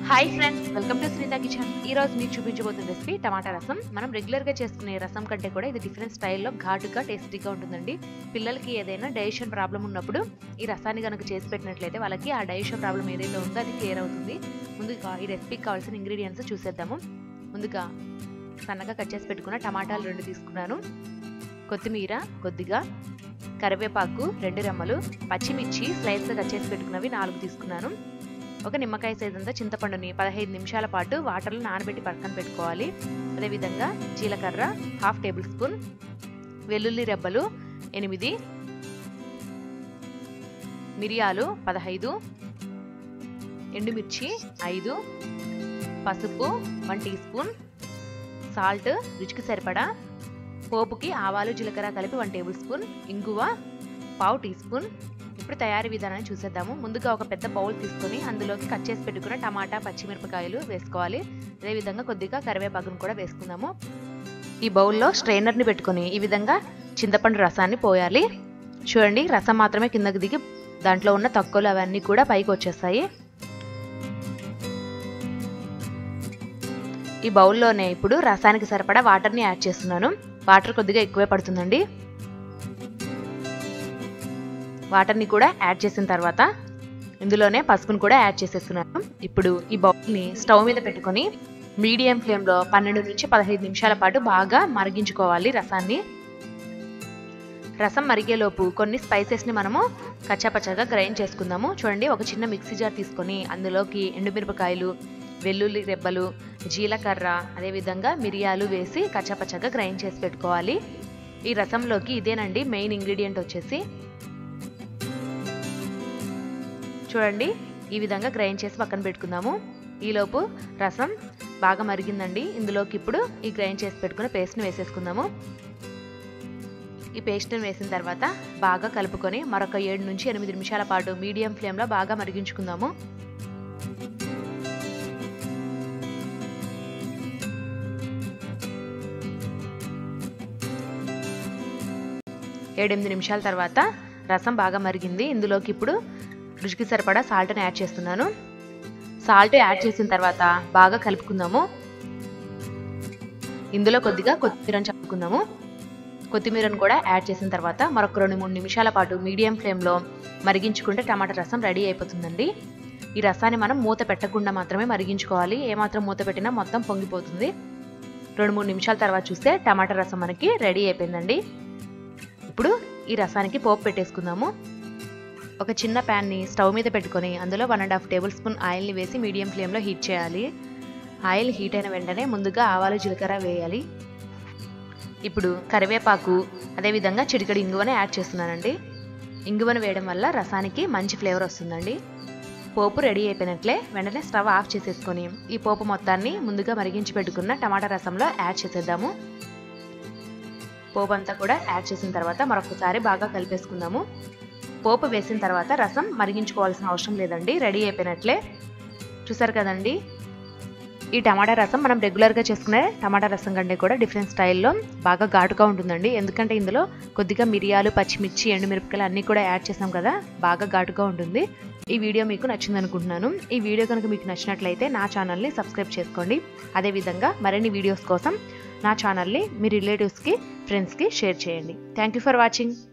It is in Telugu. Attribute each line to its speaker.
Speaker 1: hi friends welcome to Shritha kitchen ఈ రోజు మీకు చూపించబోతున్న రెసిపీ టమాటా రసం మనం రెగ్యులర్ గా చేసుకునే రసం కంటే కూడా ఇది డిఫరెంట్ స్టైల్లో ఘాటుగా టేస్టీగా ఉంటుందండి పిల్లలకి ఏదైనా డైజెషన్ ప్రాబ్లం ఉన్నప్పుడు ఈ రసాన్ని కనుక చేసి పెట్టినట్లయితే వాళ్ళకి ఆ డైజెషన్ ప్రాబ్లం ఏదైతే ఉందో అది క్లియర్ అవుతుంది ముందుగా ఈ రెసిపీకి కావాల్సిన ఇంగ్రీడియంట్స్ చూసేద్దాము ముందుగా సన్నగా కట్ చేసి పెట్టుకున్న టమాటాలు రెండు తీసుకున్నాను కొత్తిమీర కొద్దిగా కరివేపాకు రెండు రెమ్మలు పచ్చిమిర్చి స్లైస్గా కట్ చేసి పెట్టుకున్నవి నాలుగు తీసుకున్నాను ఒక నిమ్మకాయ సైజ్ అంతా చింతపండుని పదహైదు నిమిషాల పాటు వాటర్లో నానబెట్టి పక్కన పెట్టుకోవాలి అదేవిధంగా జీలకర్ర హాఫ్ టేబుల్ స్పూన్ వెల్లుల్లి రెబ్బలు ఎనిమిది మిరియాలు పదహైదు ఎండుమిర్చి ఐదు పసుపు వన్ టీ స్పూన్ సాల్ట్ రుచికి సరిపడా పోపుకి ఆవాలు జీలకర్ర కలిపి వన్ టేబుల్ స్పూన్ ఇంగువ పావు టీ స్పూన్ ఇప్పుడు తయారీ విధానాన్ని చూసేద్దాము ముందుగా ఒక పెద్ద బౌల్ తీసుకొని అందులోకి కట్ చేసి పెట్టుకున్న టమాటా పచ్చిమిరపకాయలు వేసుకోవాలి అదేవిధంగా కొద్దిగా కరివేపాకును కూడా వేసుకుందాము ఈ బౌల్లో స్ట్రైనర్ని పెట్టుకొని ఈ విధంగా చింతపండు రసాన్ని పోయాలి చూడండి రసం మాత్రమే కిందకి దిగి దాంట్లో ఉన్న తక్కువలు అవన్నీ కూడా పైకి వచ్చేస్తాయి ఈ బౌల్లోనే ఇప్పుడు రసానికి సరిపడా వాటర్ని యాడ్ చేస్తున్నాను వాటర్ కొద్దిగా ఎక్కువే పడుతుందండి వాటర్ని కూడా యాడ్ చేసిన తర్వాత ఇందులోనే పసుపును కూడా యాడ్ చేసేస్తున్నాను ఇప్పుడు ఈ బౌల్ని స్టవ్ మీద పెట్టుకొని మీడియం ఫ్లేమ్లో పన్నెండు నుంచి పదహైదు నిమిషాల పాటు బాగా మరిగించుకోవాలి రసాన్ని రసం మరిగేలోపు కొన్ని స్పైసెస్ని మనము కచ్చాపచ్చగా గ్రైండ్ చేసుకుందాము చూడండి ఒక చిన్న మిక్సీ జార్ తీసుకొని అందులోకి ఎండుమిరపకాయలు వెల్లుల్లి రెబ్బలు జీలకర్ర అదేవిధంగా మిరియాలు వేసి కచ్చాపచ్చగా గ్రైండ్ చేసి పెట్టుకోవాలి ఈ రసంలోకి ఇదేనండి మెయిన్ ఇంగ్రీడియంట్ వచ్చేసి చూడండి ఈ విధంగా గ్రైండ్ చేసి పక్కన పెట్టుకుందాము ఈలోపు రసం బాగా మరిగిందండి ఇందులోకి ఇప్పుడు ఈ గ్రైండ్ చేసి పెట్టుకున్న పేస్ట్ని వేసేసుకుందాము ఈ పేస్ట్ని వేసిన తర్వాత బాగా కలుపుకొని మరొక ఏడు నుంచి ఎనిమిది నిమిషాల పాటు మీడియం ఫ్లేమ్లో బాగా మరిగించుకుందాము ఏడెనిమిది నిమిషాల తర్వాత రసం బాగా మరిగింది ఇందులోకి ఇప్పుడు రుచికి సరిపడా సాల్ట్ని యాడ్ చేస్తున్నాను సాల్ట్ యాడ్ చేసిన తర్వాత బాగా కలుపుకుందాము ఇందులో కొద్దిగా కొత్తిమీరని చల్లుకుందాము కొత్తిమీరను కూడా యాడ్ చేసిన తర్వాత మరొక రెండు మూడు నిమిషాల పాటు మీడియం ఫ్లేమ్లో మరిగించుకుంటే టమాటా రసం రెడీ అయిపోతుందండి ఈ రసాన్ని మనం మూత పెట్టకుండా మాత్రమే మరిగించుకోవాలి ఏమాత్రం మూత పెట్టినా మొత్తం పొంగిపోతుంది రెండు మూడు నిమిషాల తర్వాత చూస్తే టమాటా రసం మనకి రెడీ అయిపోయిందండి ఇప్పుడు ఈ రసానికి పోపు పెట్టేసుకుందాము ఒక చిన్న ప్యాన్ని స్టవ్ మీద పెట్టుకొని అందులో one and half tablespoon ఆయిల్ని వేసి మీడియం ఫ్లేమ్లో హీట్ చేయాలి ఆయిల్ హీట్ అయిన వెంటనే ముందుగా ఆవాలు జీలకర్ర వేయాలి ఇప్పుడు కరివేపాకు అదేవిధంగా చిటికడి ఇంగువని యాడ్ చేస్తున్నానండి ఇంగువను వేయడం వల్ల రసానికి మంచి ఫ్లేవర్ వస్తుందండి పోపు రెడీ అయిపోయినట్లే వెంటనే స్టవ్ ఆఫ్ చేసేసుకొని ఈ పోపు మొత్తాన్ని ముందుగా మరిగించి పెట్టుకున్న టమాటా రసంలో యాడ్ చేసేద్దాము పోపు అంతా కూడా యాడ్ చేసిన తర్వాత మరొకసారి బాగా కలిపేసుకుందాము పోపు వేసిన తర్వాత రసం మరిగించుకోవాల్సిన అవసరం లేదండి రెడీ అయిపోయినట్లే చూసారు కదండి ఈ టమాటా రసం మనం రెగ్యులర్గా చేసుకునే టమాటా రసం కంటే కూడా డిఫరెంట్ స్టైల్లో బాగా ఘాటుగా ఉంటుందండి ఎందుకంటే ఇందులో కొద్దిగా మిరియాలు పచ్చిమిర్చి ఎండుమిరపకాయలు అన్నీ కూడా యాడ్ చేసాం కదా బాగా ఘాటుగా ఉంటుంది ఈ వీడియో మీకు నచ్చింది అనుకుంటున్నాను ఈ వీడియో కనుక మీకు నచ్చినట్లయితే నా ఛానల్ని సబ్స్క్రైబ్ చేసుకోండి అదేవిధంగా మరిన్ని వీడియోస్ కోసం నా ఛానల్ని మీ రిలేటివ్స్కి ఫ్రెండ్స్కి షేర్ చేయండి థ్యాంక్ యూ ఫర్ వాచింగ్